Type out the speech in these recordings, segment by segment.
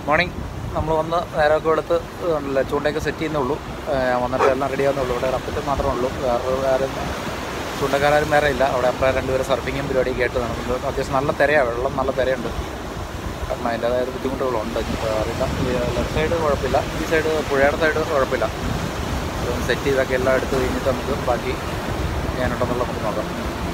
Morning നമ്മൾ വന്ന് നേരമൊക്കെ എടുത്ത് ഉണ്ടല്ലോ ചൂണ്ടയൊക്കെ സെറ്റ് ചെയ്യുന്നേ ഉള്ളൂ ഏഹ് വന്നിട്ട് എല്ലാം റെഡി ആവുന്നേ ഉള്ളൂ ഇവിടെ അപ്പത്തെ മാത്രമേ ഉള്ളൂ വേറെ വേറെ ചൂണ്ടക്കാരും വേറെ ഇല്ല അവിടെ അപ്പം രണ്ടുപേരും സർഫിങ്ങും പരിപാടിയൊക്കെ ആയിട്ട് നടക്കുന്നത് അത്യാവശ്യം നല്ല തിരയാണ് വെള്ളം നല്ല തിരയുണ്ട് കാരണം അതിൻ്റേതായ ബുദ്ധിമുട്ടുകളുണ്ട് ഇപ്പോൾ അറിയില്ല ഈ ലെഫ്റ്റ് സൈഡ് കുഴപ്പമില്ല ഈ സൈഡ് പുഴയുടെ സൈഡ് കുഴപ്പമില്ല സെറ്റ് ചെയ്തൊക്കെ എല്ലാം എടുത്ത് കഴിഞ്ഞിട്ട് നമുക്ക് ബാക്കി ചെയ്യാനുണ്ടെന്നുള്ള നമുക്ക് നോക്കാം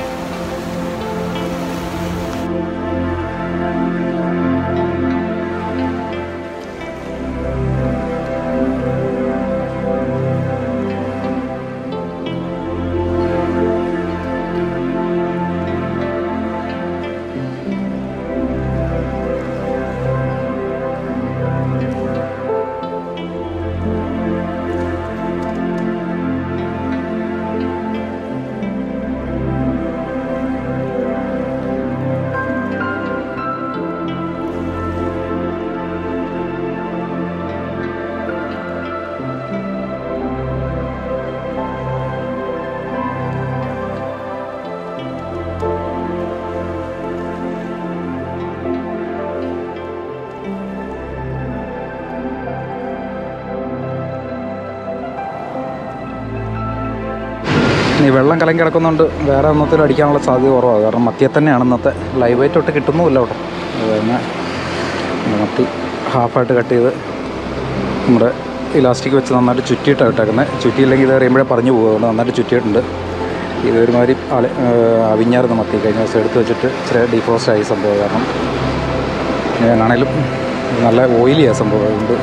ഈ വെള്ളം കലങ്ങി കിടക്കുന്നുണ്ട് വേറെ ഒന്നത്തിലും അടിക്കാനുള്ള സാധ്യത കുറവാണ് കാരണം മത്തിയെ തന്നെയാണ് ഇന്നത്തെ ലൈവ് വെയിറ്റ് തൊട്ട് കിട്ടുന്നുമില്ല അവിടെ അത് തന്നെ മത്തി ഹാഫായിട്ട് കട്ട് ചെയ്ത് നമ്മുടെ ഇലാസ്റ്റിക് വെച്ച് നന്നായിട്ട് ചുറ്റിയിട്ടാണ് ഇട്ടേക്കുന്നത് ചുറ്റിയില്ലെങ്കിൽ ഇത് അറിയുമ്പോഴേ പറഞ്ഞു പോകും അതുകൊണ്ട് നന്നായിട്ട് ചുറ്റിയിട്ടുണ്ട് ഇത് ഒരുമാതിരി ആളെ അവിഞ്ഞായിരുന്നു മത്തി കഴിഞ്ഞ ദിവസം എടുത്ത് വെച്ചിട്ട് ഇച്ചിരി ഡീഫ്രോസ്റ്റ് ആയി സംഭവം കാരണം ഞാനാണേലും നല്ല ഓയിലിയാണ് സംഭവം അതുകൊണ്ട്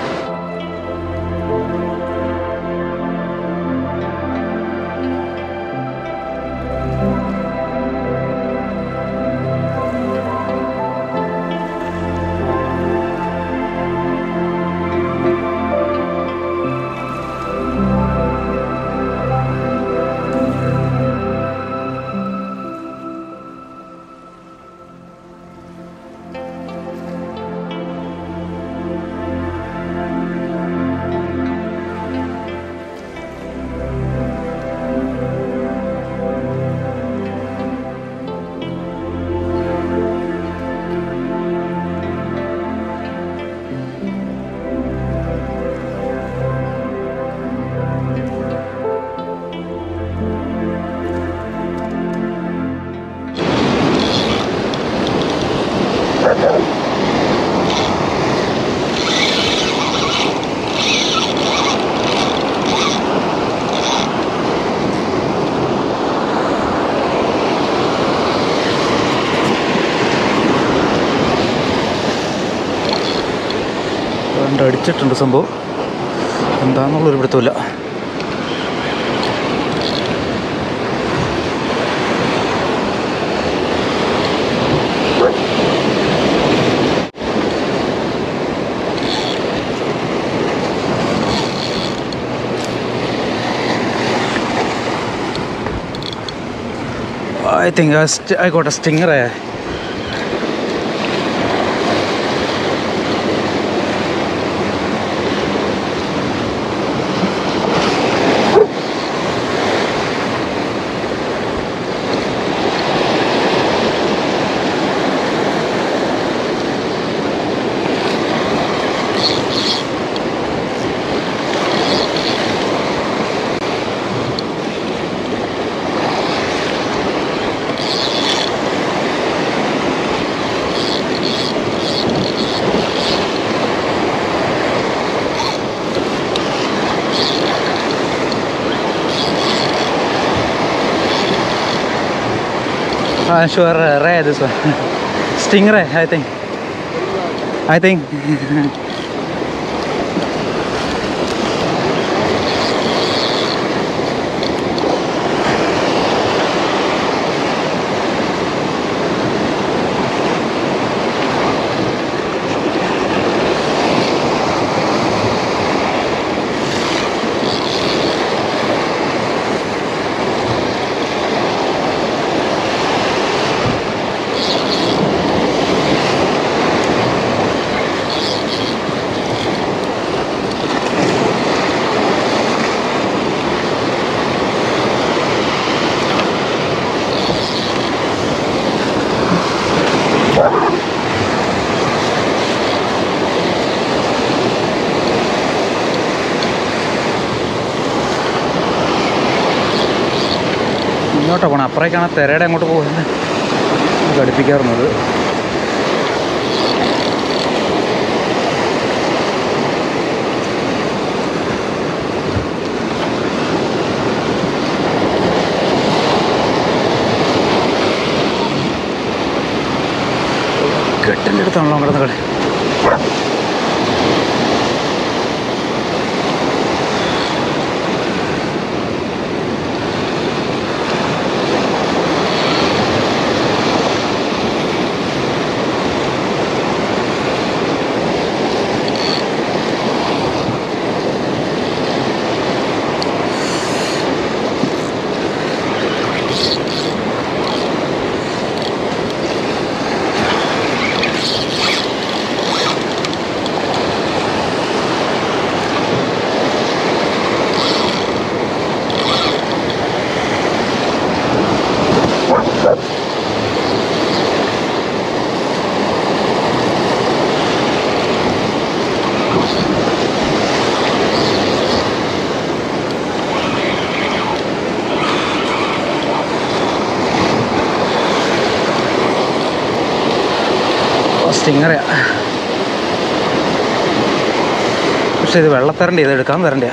അതുകൊണ്ട് അടിച്ചിട്ടുണ്ട് സംഭവം എന്താണെന്നുള്ളൊരു പിടുത്തമില്ല I think I, st- I got a stingray. I'm sure uh, rare this one. Stingray, I think. I think. ഇങ്ങോട്ടാണ് പോകണം അപ്പുറേക്കാണ് തിരയുടെ അങ്ങോട്ട് പോകുന്നത് ഘടിപ്പിക്കാറുന്നത് കെട്ടിൻ്റെ അടുത്താണല്ലോ കിടന്ന കളി സ്റ്റിങ്ങറയാ പക്ഷെ ഇത് വെള്ളത്തരണ്ടി ഇത് എടുക്കാൻ തരണ്ടിയാ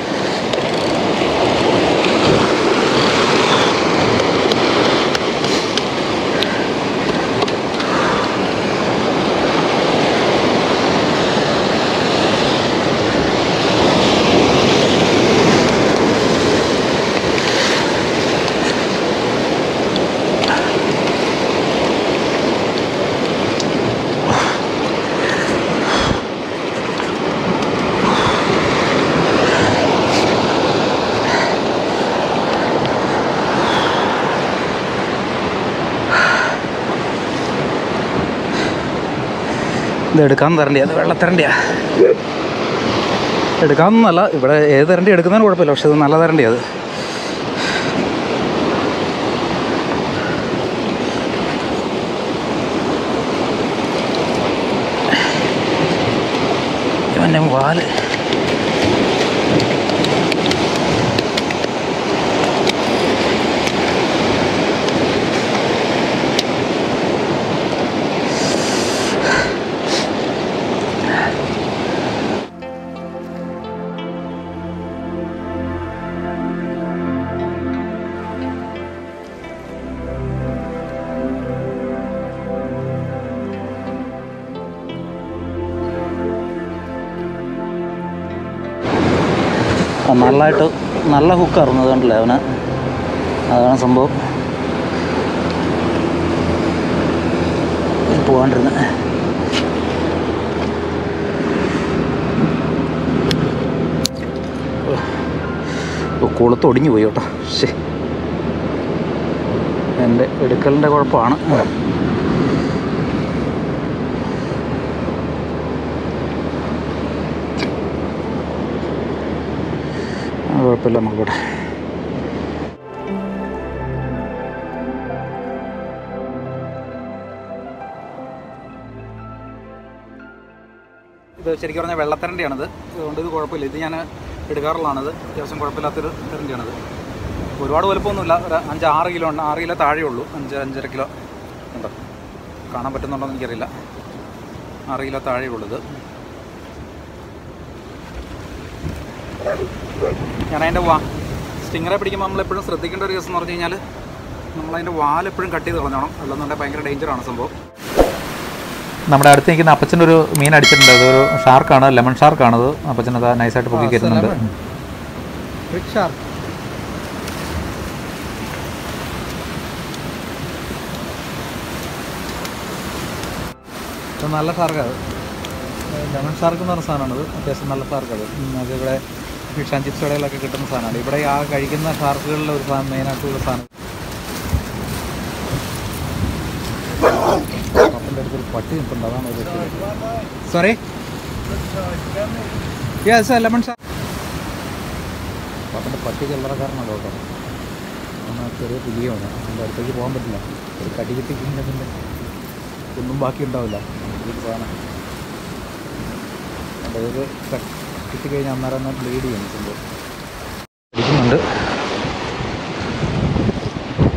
ഇത് എടുക്കാൻ തരണ്ടിയാ അത് വെള്ളത്തരണ്ടിയാ എടുക്കാമെന്നല്ല ഇവിടെ ഏത് തരണ്ടി എടുക്കുന്നതിന് കുഴപ്പമില്ല പക്ഷെ ഇത് നല്ല തരണ്ടിയാ അത് ഇവൻ്റെ വാല് ആ, നല്ലതായിട്ട് നല്ല ഹുക്ക് ഇറങ്ങുന്നത് കണ്ടില്ലേ അവന് അതാണ് സംഭവം പോകാണ്ടിരുന്നത് കൊളുത്ത് ഒടിഞ്ഞു പോയി കേട്ടോ ശേ എൻ്റെ എടുക്കലിൻ്റെ കുഴപ്പമാണ് ആ, കുഴപ്പമില്ല നമുക്കിവിടെ ഇത് ശരിക്കും പറഞ്ഞാൽ വെള്ളത്തരണ്ടിയാണിത് അതുകൊണ്ട് ഇത് കുഴപ്പമില്ല ഇത് ഞാൻ എടുക്കാറുള്ളതാണിത് അത്യാവശ്യം കുഴപ്പമില്ലാത്തൊരു തരണ്ടിയാണിത് ഒരുപാട് വലുപ്പമൊന്നുമില്ല ഒരു അഞ്ച് ആറ് കിലോ ഉണ്ട് ആറ് കിലോ താഴെ ഉള്ളൂ അഞ്ച് അഞ്ചര കിലോ ഉണ്ടോ കാണാൻ പറ്റുന്നുണ്ടോ എന്ന് എനിക്കറിയില്ല ആറ് കിലോ താഴെ ഉള്ളത് ഞാൻ അതിൻ്റെ വാ സ്റ്റിങ്ങറെ പിടിക്കുമ്പോൾ നമ്മൾ എപ്പോഴും ശ്രദ്ധിക്കേണ്ട ഒരു കേസ് എന്ന് പറഞ്ഞു കഴിഞ്ഞാൽ നമ്മളതിൻ്റെ വാൽ എപ്പോഴും കട്ട് ചെയ്ത് കളഞ്ഞോണം അല്ലെന്നുണ്ടെങ്കിൽ ഭയങ്കര ഡേഞ്ചറാണ് സംഭവം നമ്മുടെ അടുത്ത് നിൽക്കുന്ന അപ്പച്ചൻ്റെ ഒരു മീൻ അടിച്ചിട്ടുണ്ട് അതൊരു ഷാർക്കാണ് ലെമൺ ഷാർക്കാണത് അപ്പച്ചൻ അത് നൈസായിട്ട് പൊക്കി കയറ്റുന്നുണ്ട് ഇത് നല്ല ഷാർക്ക് അത് ലെമൺ ഷാർക്ക് എന്ന് പറഞ്ഞ സാധനമാണത് അത്യാവശ്യം നല്ല ഷാർക്ക് അത് നമുക്ക് ഇവിടെ ഫിഷ് ആൻഡ് ചിപ്സ് കടയിലൊക്കെ കിട്ടുന്ന സാധനമാണ് ഇവിടെ ആ കഴിക്കുന്ന ഷാർക്കുകളിലെ ഒരു സാധനം മെയിനായിട്ടുള്ള സാധനം പപ്പൻ്റെ അടുത്തൊരു പട്ടി നിൽപ്പുണ്ട് അതാണ് ഒരു സോറി യെസ് ലെമൺ ഷാർക്ക് പപ്പൻ്റെ പട്ടി ചില്ലറക്കാരനാണ് കേട്ടോ എന്നാൽ ചെറിയ പുലിയാണ് അതിൻ്റെ അടുത്തേക്ക് പോകാൻ പറ്റില്ല ഒരു കടി കിട്ടിക്കഴിഞ്ഞാൽ പിന്നെ ഒന്നും ബാക്കി ഉണ്ടാവില്ല ഒരു സാധനം അതായത് കിട്ടിക്കഴിഞ്ഞാൽ അന്നേരം തന്നെ ബ്ലീഡ് ചെയ്യും സംഭവം അടിക്കുന്നുണ്ട്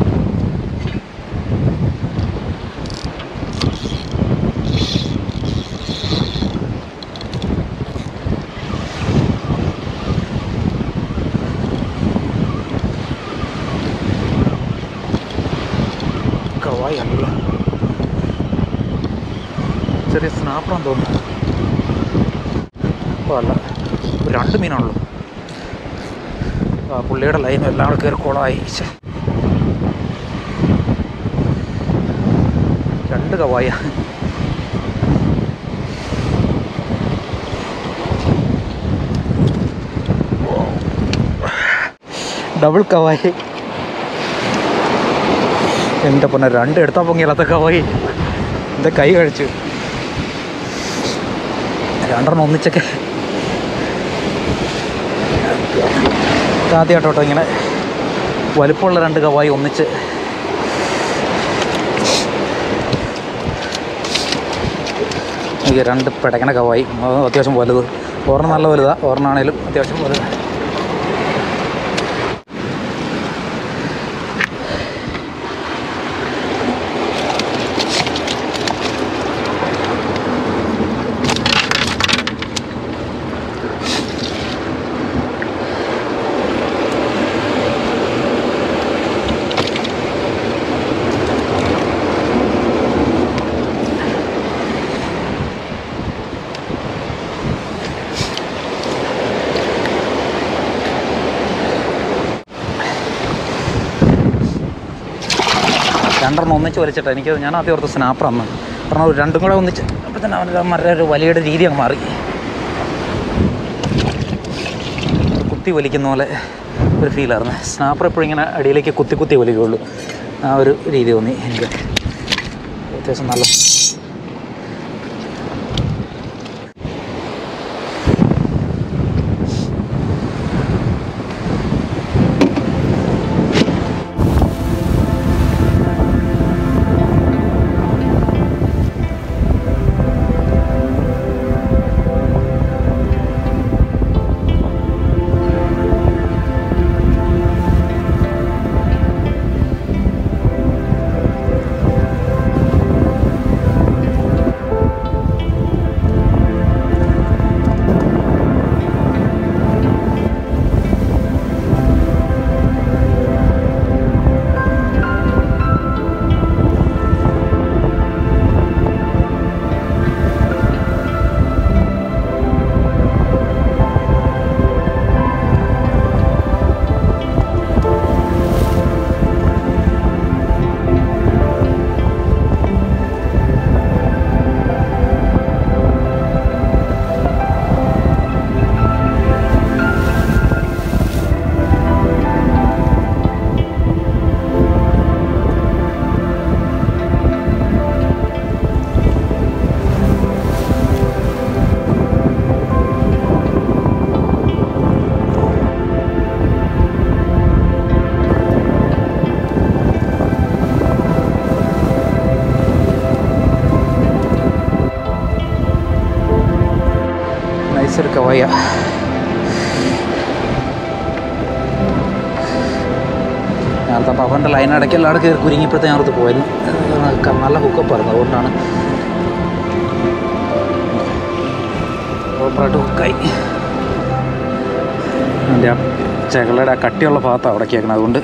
ചെറിയ സ്നാപ്പറാന്ന് തോന്നുന്നു അപ്പോൾ അല്ല ഒരു രണ്ട് മീനാണല്ലോ ആ പുള്ളിയുടെ ലൈനും എല്ലാം കൂടെ കയറി കുളമായി ശ്ശെ. രണ്ട് കവായ ഡബിൾ കവായി എൻ്റെ പൊന്നെ രണ്ട് എടുത്താൽ പൊങ്ങിയാലത്ത കവായി എൻ്റെ കൈ കഴിച്ചു രണ്ടെണ്ണം ഒന്നിച്ചൊക്കെ ആദ്യമായിട്ടോ ഇങ്ങനെ വലുപ്പമുള്ള രണ്ട് കവായി ഒന്നിച്ച് എനിക്ക് രണ്ട് പിടക്കണ കവായി അത് അത്യാവശ്യം വലുത് ഒരെണ്ണം നല്ല വലുതാണ് ഒരെണ്ണാണേലും അത്യാവശ്യം വലുത് രണ്ടെണ്ണം ഒന്നിച്ച് വലിച്ചിട്ട് എനിക്ക് ഞാൻ ആദ്യം ഓർത്ത് സ്നാപ്പർ അന്ന് കാരണം ഒരു രണ്ടും കൂടെ ഒന്നിച്ച് അപ്പോൾ തന്നെ അവൻ്റെ മറ്റേ ഒരു വലിയുടെ രീതി അങ്ങ് മാറി കുത്തി വലിക്കുന്ന പോലെ ഒരു ഫീലായിരുന്നു സ്നാപ്പർ എപ്പോഴും ഇങ്ങനെ അടിയിലേക്ക് കുത്തി കുത്തി വലിക്കുകയുള്ളൂ ആ ഒരു രീതി തോന്നി എനിക്ക് അത്യാവശ്യം നല്ല നൈസ് ഒരു കവയ ഞാനത്തെ അപ്പോൾ അവൻ്റെ ലൈൻ ഇടയ്ക്കെല്ലാം അവിടെ കയറി കുരുങ്ങിയപ്പോഴത്തെ ഞാനത് പോയിരുന്നു ക- നല്ല ഹുക്കപ്പ് ആയിരുന്നു അതുകൊണ്ടാണ് പ്രോപ്പറായിട്ട് ഹുക്കായി അതിൻ്റെ ആ ചെകളുടെ ആ കട്ടിയുള്ള ഭാഗത്താണ് അവിടേക്കേക്കുന്നത് അതുകൊണ്ട്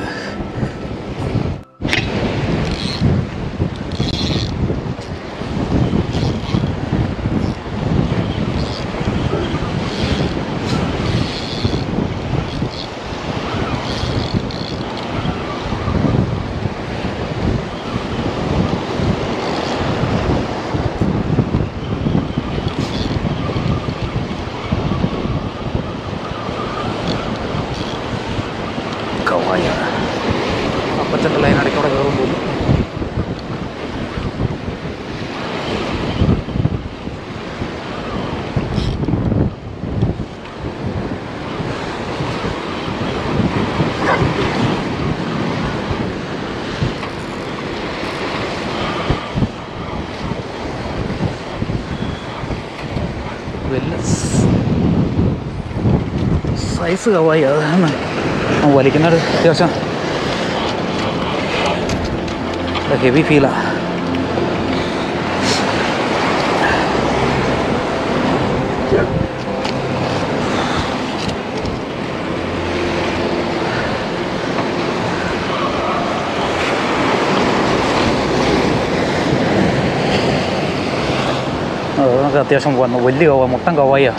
കവായ അപ്പച്ചൻ്റെ ലൈൻ ഇടയ്ക്കൂടെ കയറും പോകും വലിയ സൈസ് കവായി അതാണ് ആ വലിക്കുന്നത് അത്യാവശ്യം ഹെവി ഫീലാ അത് നമുക്ക് അത്യാവശ്യം വന്നു വലിയ കവ മുട്ടൻ കവായിയാ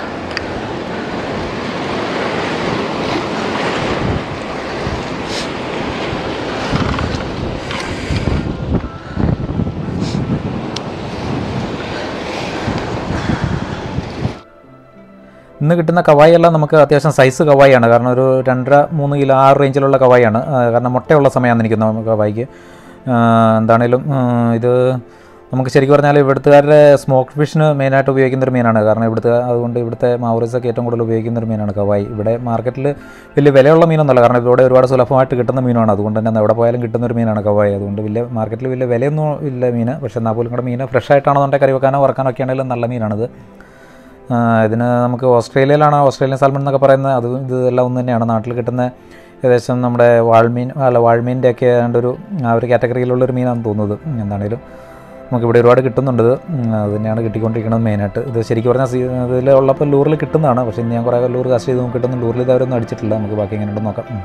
ഇന്ന് കിട്ടുന്ന കവായി എല്ലാം നമുക്ക് അത്യാവശ്യം സൈസ് കവായിയാണ് കാരണം ഒരു രണ്ടര മൂന്ന് കിലോ ആ റേഞ്ചിലുള്ള കവായിയാണ് ആ, കാരണം മുട്ടയുള്ള സമയമാണ് എനിക്ക് തോന്നുന്നത് കവായിക്ക് ആ, എന്താണേലും ആ, ഇത് നമുക്ക് ശരിക്കും പറഞ്ഞാൽ ഇവിടുത്തുകാരുടെ സ്മോക്ക് ഫിഷിന് മെയിനായിട്ട് ഉപയോഗിക്കുന്ന ഒരു മീനാണ് കാരണം ഇവിടുത്തെ അതുകൊണ്ട് ഇവിടുത്തെ മാവറീസൊക്കെ ഏറ്റവും കൂടുതൽ ഉപയോഗിക്കുന്ന ഒരു മീനാണ് കവായി ഇവിടെ മാർക്കറ്റിൽ വലിയ വിലയുള്ള മീനൊന്നുമല്ല കാരണം ഇവിടെ ഒരുപാട് സുലഭമായിട്ട് കിട്ടുന്ന മീനാണ് അതുകൊണ്ട് തന്നെ എവിടെ പോയാലും കിട്ടുന്ന ഒരു മീനാണ് കവായി അതുകൊണ്ട് വലിയ മാർക്കറ്റിൽ വലിയ വിലയൊന്നും ഇല്ല മീന് പക്ഷേ എന്നാൽ പോലും കൂടെ മീൻ ഫ്രഷ് ആയിട്ടാണെന്നുണ്ടെങ്കിൽ കറി വെക്കാനോ വറക്കാനോ ഒക്കെ ആണെങ്കിലും നല്ല മീനാണിത് ആ, ഇതിന് നമുക്ക് ഓസ്ട്രേലിയയിലാണ് ഓസ്ട്രേലിയൻ സാൽമൺ എന്നൊക്കെ പറയുന്നത് അത് ഇത് എല്ലാം ഒന്ന് തന്നെയാണ് നാട്ടിൽ കിട്ടുന്ന ഏകദേശം നമ്മുടെ വാൾമീൻ അല്ല വാൾമീൻ്റെ ഒക്കെ ഏതാണ്ട് ഒരു ആ ഒരു കാറ്റഗറിയിലുള്ള ഒരു മീനാണെന്ന് തോന്നുന്നത് ഉം, എന്താണേലും നമുക്കിവിടെ ഒരുപാട് കിട്ടുന്നുണ്ട് ഇത് ഉം, അത് തന്നെയാണ് കിട്ടിക്കൊണ്ടിരിക്കുന്നത് മെയിനായിട്ട് ഇത് ശരിക്കും പറഞ്ഞാൽ സീ ഇതിൽ ഉള്ളപ്പോൾ ലൂറിൽ കിട്ടുന്നതാണ് പക്ഷേ ഇന്ന് ഞാൻ കുറേ ലൂർ കാസ്റ്റ് ചെയ്ത് നമുക്ക് കിട്ടുന്ന ലൂറിൽ ഇത് അവരൊന്നും അടിച്ചിട്ടില്ല നമുക്ക് ബാക്കി എങ്ങനെയുണ്ടെന്ന് നോക്കാം ഉം.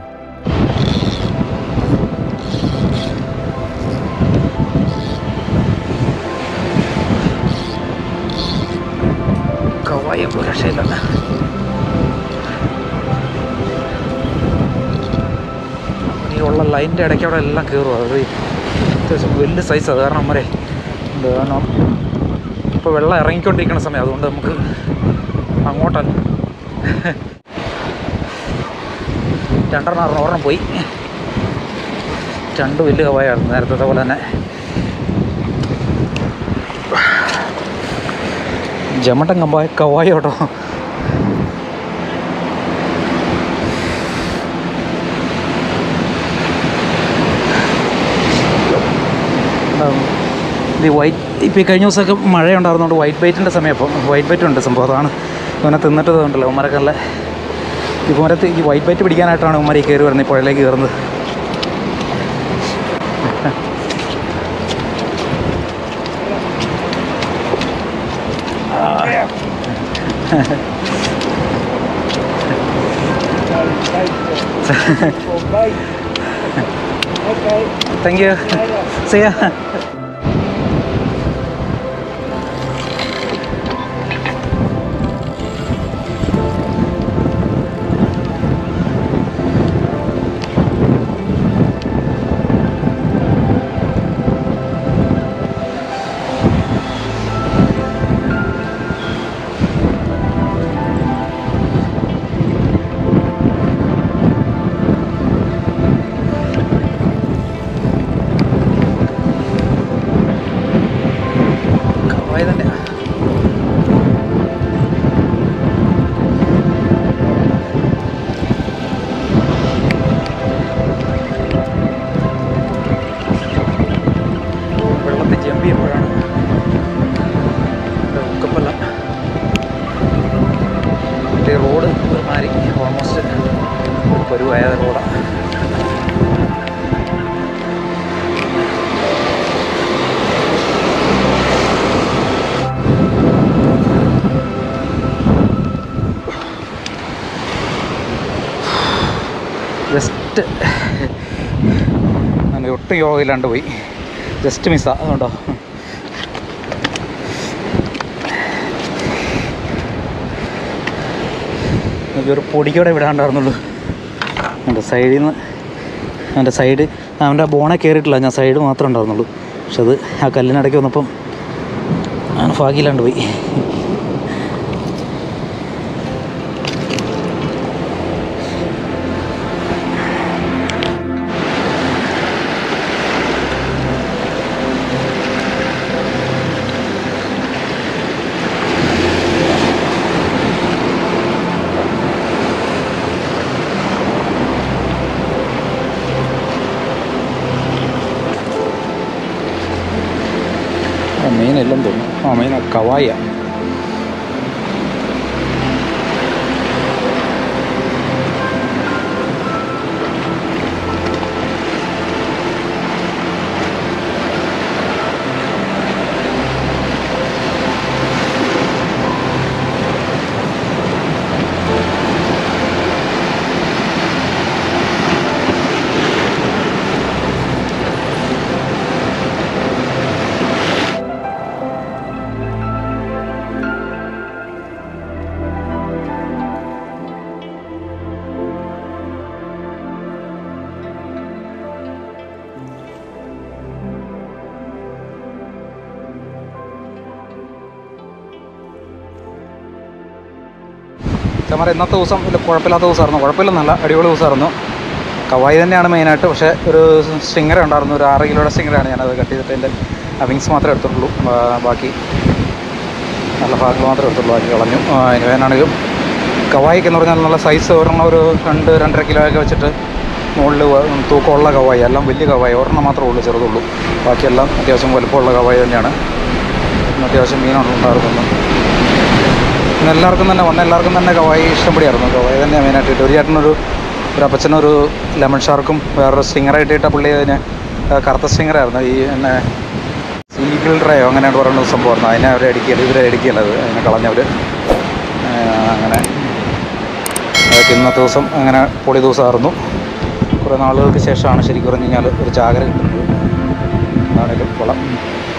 കവായി ഒരു രക്ഷയില്ല ഈ ഉള്ള ലൈനിൻ്റെ ഇടയ്ക്ക് അവിടെ എല്ലാം കയറും അത് അത്യാവശ്യം വലിയ സൈസ് അത് കാരണം അമ്മരെ എന്ത് കാരണം ഇപ്പോൾ വെള്ളം ഇറങ്ങിക്കൊണ്ടിരിക്കുന്ന സമയം അതുകൊണ്ട് നമുക്ക് അങ്ങോട്ടല്ല രണ്ടെണ്ണം ഒരെണ്ണം ഒരെണ്ണം പോയി രണ്ട് വലിയ കവായാണ് നേരത്തെ പോലെ തന്നെ ജമട്ടൻ കമ്പായ കവായി കേട്ടോ ഉം, ഇത് വൈറ്റ് ഇപ്പോൾ ഈ കഴിഞ്ഞ ദിവസമൊക്കെ മഴയുണ്ടായിരുന്നതുകൊണ്ട് വൈറ്റ് ബൈറ്റിൻ്റെ സമയം ഇപ്പം വൈറ്റ് ബൈറ്റ് ഉണ്ട് സംഭവം അതാണ് ഇവനെ തിന്നിട്ട് ഉണ്ടല്ലോ ഉമ്മരൊക്കെ നല്ല ഈ ഉമ്മരത്ത് ഈ വൈറ്റ് ബൈറ്റ് പിടിക്കാനായിട്ടാണ് ഉമ്മര ഈ കയറി വരുന്നത് ഈ പുഴയിലേക്ക് കയറുന്നത് താങ്ക് യു See ya. കവായി തന്നെ വെള്ളത്തിൽ ജമ്പ് ചെയ്യുമ്പോഴാണ് ഉക്കപ്പല്ല മറ്റേ റോഡ് ഒരുമാതിരി ഓൾമോസ്റ്റ് ഒരു പരുവായ റോഡാണ് ജസ്റ്റ് അങ്ങനെ ഒട്ടും യോഗയില്ലാണ്ട് പോയി ജസ്റ്റ് മിസ്സാ അതുകൊണ്ടോ എനിക്ക് ഒരു പൊടിക്കോടെ വിടാണ്ടായിരുന്നുള്ളൂ എൻ്റെ സൈഡിൽ നിന്ന് അവൻ്റെ സൈഡ് അവൻ്റെ ബോണെ കയറിയിട്ടില്ല ഞാൻ സൈഡ് മാത്രമേ ഉണ്ടായിരുന്നുള്ളൂ പക്ഷെ അത് ആ കല്ലിനിടയ്ക്ക് വന്നപ്പം അവന് ഭാഗ്യമില്ലാണ്ട് പോയി ആ മീനെല്ലാം തോന്നുന്നു ആ മീൻ കവായ ചമര ഇന്നത്തെ ദിവസം വലിയ കുഴപ്പമില്ലാത്ത ദിവസമായിരുന്നു കുഴപ്പമില്ലെന്നല്ല അടിപൊളി ദിവസമായിരുന്നു കവായി തന്നെയാണ് മെയിനായിട്ട് പക്ഷേ ഒരു സ്റ്റിങ്ങർ ഉണ്ടായിരുന്നു ഒരു ആറ് കിലോയുടെ സ്റ്റിങ്ങറാണ് ഞാനത് കട്ട് ചെയ്തിട്ട് എൻ്റെ വിങ്സ് മാത്രമേ എടുത്തിട്ടുള്ളൂ ബാ- ബാക്കി നല്ല ഭാഗങ്ങൾ മാത്രമേ എടുത്തുള്ളൂ ബാക്കി കളഞ്ഞു അതിനാണെങ്കിലും കവായിക്ക് എന്ന് പറഞ്ഞാൽ നല്ല സൈസ് ഒരെണ്ണം ഒരു രണ്ട് രണ്ടര കിലോ ഒക്കെ വെച്ചിട്ട് മുകളിൽ തൂക്കമുള്ള കവായി എല്ലാം വലിയ കവായി ഒരെണ്ണം മാത്രമേ ഉള്ളൂ ചെറുതുള്ളൂ ബാക്കിയെല്ലാം അത്യാവശ്യം വലുപ്പമുള്ള കവായി തന്നെയാണ് ഇന്ന് അത്യാവശ്യം മീനാണ് ഉണ്ടായിരുന്നത് ഇന്ന് എല്ലാവർക്കും തന്നെ വന്ന എല്ലാവർക്കും തന്നെ കവായി ഇഷ്ടപ്പെടിയായിരുന്നു കവായി തന്നെയാണ് മെയിനായിട്ട് ഇട്ട് ഒരു ചേട്ടനൊരു ഒരു അപ്പച്ചനൊരു ലെമൺ ഷാർക്കും വേറൊരു സ്റ്റിങ്ങറായിട്ട് ഇട്ട പുള്ളി അതിന് ആ, കറുത്ത സ്റ്റിങ്ങറായിരുന്നു ഈ എന്നെ സീഗിൾ ഡ്രയോ അങ്ങനെയാണ് പറയുന്ന ഒരു സംഭവമായിരുന്നു അതിനെ അവർ അടിക്കുകയല്ല ഇവരെ അടിക്കുകയല്ല അത് അതിനെ കളഞ്ഞവർ അങ്ങനെ അതൊക്കെ ഇന്നത്തെ ദിവസം അങ്ങനെ പൊളി ദിവസമായിരുന്നു കുറേ നാളുകൾക്ക് ശേഷമാണ് ശരിക്കും പറഞ്ഞു കഴിഞ്ഞാൽ ഒരു ചാകര കിട്ടുന്നത് അതാണേലും കൊള്ളാം